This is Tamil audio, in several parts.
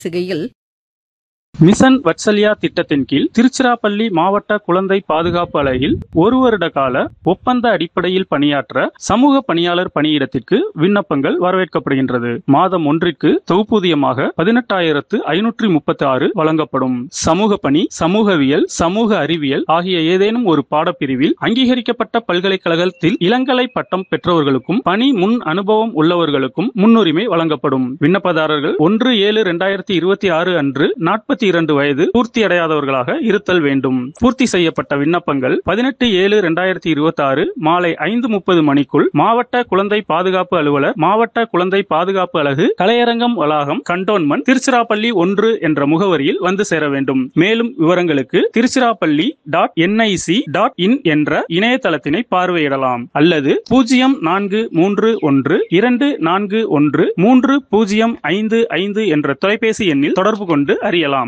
பேசுகையில் மிஷன் வத்சல்யா திட்டத்தின் கீழ் திருச்சிராப்பள்ளி மாவட்ட குழந்தை பாதுகாப்பு அலகில் ஒரு வருட கால ஒப்பந்த அடிப்படையில் பணியாற்ற சமூக பணியாளர் பணியிடத்திற்கு விண்ணப்பங்கள் வரவேற்கப்படுகின்றது மாதம் ஒன்றிற்கு தொகுப்பூதியமாக பதினெட்டாயிரத்து ஐநூற்றி முப்பத்தி ஆறு வழங்கப்படும் சமூக பணி சமூகவியல் சமூக அறிவியல் ஆகிய ஏதேனும் ஒரு பாடப்பிரிவில் அங்கீகரிக்கப்பட்ட பல்கலைக்கழகத்தில் இளங்கலை பட்டம் பெற்றவர்களுக்கும் பணி முன் அனுபவம் உள்ளவர்களுக்கும் முன்னுரிமை வழங்கப்படும் விண்ணப்பதாரர்கள் ஒன்று ஏழு இரண்டாயிரத்தி இருபத்தி ஆறு அன்று நாற்பத்தி இரண்டு வயது பூர்த்தி அடையாதவர்களாக இருத்தல் வேண்டும் பூர்த்தி செய்யப்பட்ட விண்ணப்பங்கள் பதினெட்டு ஏழு இரண்டாயிரத்தி இருபத்தி ஆறு மாலை ஐந்து முப்பது மணிக்குள் மாவட்ட குழந்தை பாதுகாப்பு அலுவலர் மாவட்ட குழந்தை பாதுகாப்பு அலகு கலையரங்கம் வளாகம் கண்டோன்மெண்ட் திருச்சிராப்பள்ளி ஒன்று என்ற முகவரியில் வந்து சேர வேண்டும் மேலும் விவரங்களுக்கு Tiruchirappalli dot NIC dot in என்ற இணையதளத்தினை பார்வையிடலாம் அல்லது பூஜ்ஜியம் நான்கு மூன்று ஒன்று இரண்டு நான்கு ஒன்று மூன்று பூஜ்ஜியம் ஐந்து ஐந்து என்ற தொலைபேசி எண்ணில் தொடர்பு கொண்டு அறியலாம்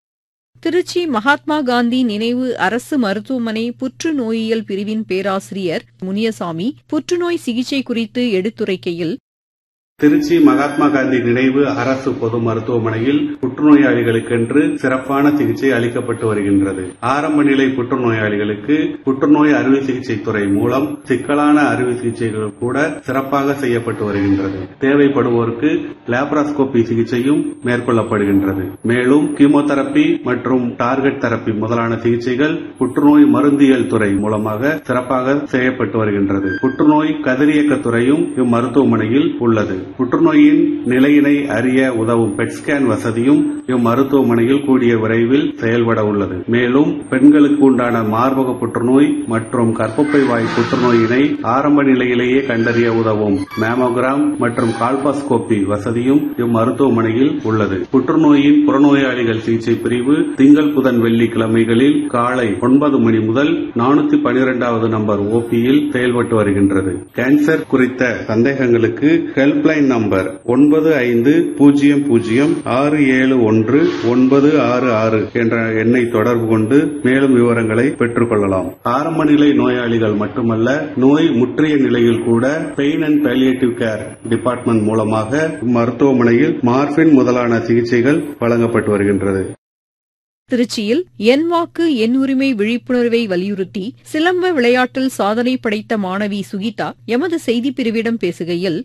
திருச்சி மகாத்மா காந்தி நினைவு அரசு மருத்துவமனை புற்றுநோயியல் பிரிவின் பேராசிரியர் முனியசாமி புற்றுநோய் சிகிச்சை குறித்து எடுத்துரைக்கையில் திருச்சி மகாத்மா காந்தி நினைவு அரசு பொது மருத்துவமனையில் புற்றுநோயாளிகளுக்கென்று சிறப்பான சிகிச்சை அளிக்கப்பட்டு வருகின்றது ஆரம்ப நிலை புற்றுநோயாளிகளுக்கு புற்றுநோய் அறுவை சிகிச்சை துறை மூலம் சிக்கலான அறுவை சிகிச்சைகள் கூட சிறப்பாக செய்யப்பட்டு வருகின்றது தேவைப்படுவோருக்கு லேப்ராஸ்கோபி சிகிச்சையும் மேற்கொள்ளப்படுகின்றது மேலும் கீமோதெரப்பி மற்றும் டார்கெட் தெரப்பி முதலான சிகிச்சைகள் புற்றுநோய் மருந்தியல் துறை மூலமாக சிறப்பாக செய்யப்பட்டு வருகின்றது புற்றுநோய் கதிரியக்க துறையும் இம்மருத்துவமனையில் உள்ளது புற்றுநோயின் நிலையினை அறிய உதவும் பெட் ஸ்கேன் வசதியும் இம்மருத்துவமனையில் கூடிய விரைவில் செயல்பட உள்ளது மேலும் பெண்களுக்கு உண்டான மார்பக புற்றுநோய் மற்றும் கர்ப்பப்பை வாய் புற்றுநோயினை ஆரம்ப நிலையிலேயே கண்டறிய உதவும் மேமோகிராம் மற்றும் கால்பாஸ்கோபி வசதியும் இம்மருத்துவமனையில் உள்ளது புற்றுநோயின் புறநோயாளிகள் சிகிச்சை பிரிவு திங்கள் புதன் வெள்ளி கிழமைகளில் காலை ஒன்பது மணி முதல் நானூத்தி பனிரெண்டாவது நம்பர் ஓபியில் செயல்பட்டு வருகின்றது கேன்சர் குறித்த சந்தேகங்களுக்கு ஹெல்ப்லைன் நம்பர் ஒன்பது ஐந்து பூஜ்ஜியம் பூஜ்ஜியம் ஆறு ஏழு ஒன்று ஒன்பது ஆறு ஆறு என்ற எண்ணை தொடர்பு கொண்டு மேலும் விவரங்களை பெற்றுக் கொள்ளலாம் ஆரம்ப நிலை நோயாளிகள் மட்டுமல்ல நோய் முற்றிய நிலையில் கூட pain and palliative care department மூலமாக மருத்துவமனையில் மார்பின் முதலான சிகிச்சைகள் வழங்கப்பட்டு வருகின்றது திருச்சியில் என் வாக்கு என் உரிமை விழிப்புணர்வை வலியுறுத்தி சிலம்ப விளையாட்டில் சாதனை படைத்த மாணவி சுகிதா எமது செய்திப் பிரிவிடம் பேசுகையில்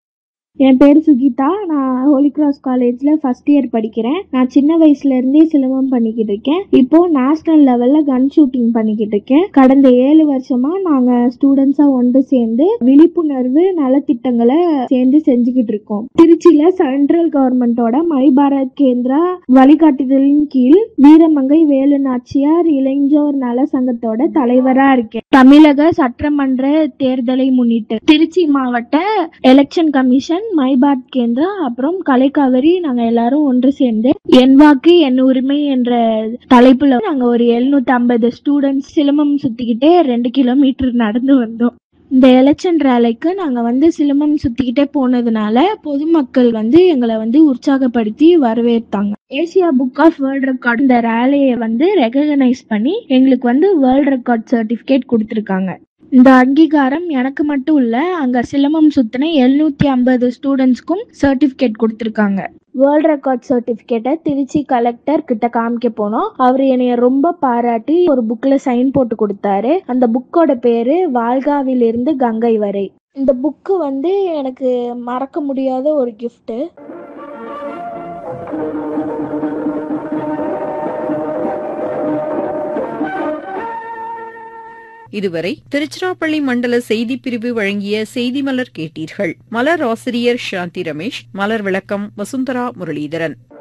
என் பேர் சுகிதா நான் ஹோலி கிராஸ் காலேஜில் ஃபர்ஸ்ட் இயர் படிக்கிறேன் நான் சின்ன வயசுல இருந்தே சிலம்பம் பண்ணிக்கிட்டு இருக்கேன் இப்போ நேஷனல் லெவலில் கன் ஷூட்டிங் பண்ணிக்கிட்டு இருக்கேன் கடந்த ஏழு வருஷமா நாங்கள் ஸ்டூடெண்ட்ஸாக ஒன்று சேர்ந்து விழிப்புணர்வு நலத்திட்டங்களை சேர்ந்து செஞ்சுக்கிட்டு இருக்கோம் திருச்சியில் சென்ட்ரல் கவர்மெண்டோட மை பாரத் கேந்திரா வழிகாட்டுதலின் கீழ் வீரமங்கை வேலு நாச்சியார் இளைஞர் நல சங்கத்தோட தலைவராக இருக்கேன் தமிழக சட்டமன்ற தேர்தலை முன்னிட்டு திருச்சி மாவட்ட எலெக்ஷன் கமிஷன் மைபாட் கேந்திரா அப்புறம் கலைக்காவிரி நாங்க எல்லாரும் ஒன்று சேர்ந்து என் வாக்கு என் உரிமை என்ற தலைப்புல நாங்க ஒரு எழுநூத்தி ஐம்பது ஸ்டூடெண்ட்ஸ் சிலம்பம் சுத்திக்கிட்டே ரெண்டு கிலோமீட்டர் நடந்து வந்தோம் இந்த எலெக்ஷன் ரேலிக்கு நாங்க வந்து சிலம்பம் சுத்திக்கிட்டே போனதுனால பொதுமக்கள் வந்து எங்களை வந்து உற்சாகப்படுத்தி வரவேற்றாங்க Asia Book of World Record இந்த ரேலியை வந்து ரெகனைஸ் பண்ணி எங்களுக்கு வந்து வேர்ல்ட் ரெக்கார்ட் சர்டிபிகேட் கொடுத்துருக்காங்க இந்த அங்கீகாரம் எனக்கு மட்டும் இல்ல அங்க சிலம்பம் சுத்தின எழுநூத்தி ஐம்பது ஸ்டூடெண்ட்ஸ்க்கும் சர்டிபிகேட் கொடுத்துருக்காங்க வேர்ல்ட் ரெக்கார்ட் சர்டிபிகேட்டை திருச்சி கலெக்டர் கிட்ட காமிக்க போனோம் அவர் என்னைய ரொம்ப பாராட்டி ஒரு புக்ல சைன் போட்டு கொடுத்தாரு அந்த புக்கோட பேரு வால்காவிலிருந்து கங்கை வரை இந்த புக்கு வந்து எனக்கு மறக்க முடியாத ஒரு gift இதுவரை திருச்சிராப்பள்ளி மண்டல செய்திப் பிரிவு வழங்கிய செய்தி மலர் கேட்டீர்கள் மலர் ஆசிரியர் சாந்தி ரமேஷ் மலர் விளக்கம் வசுந்தரா முரளிதரன்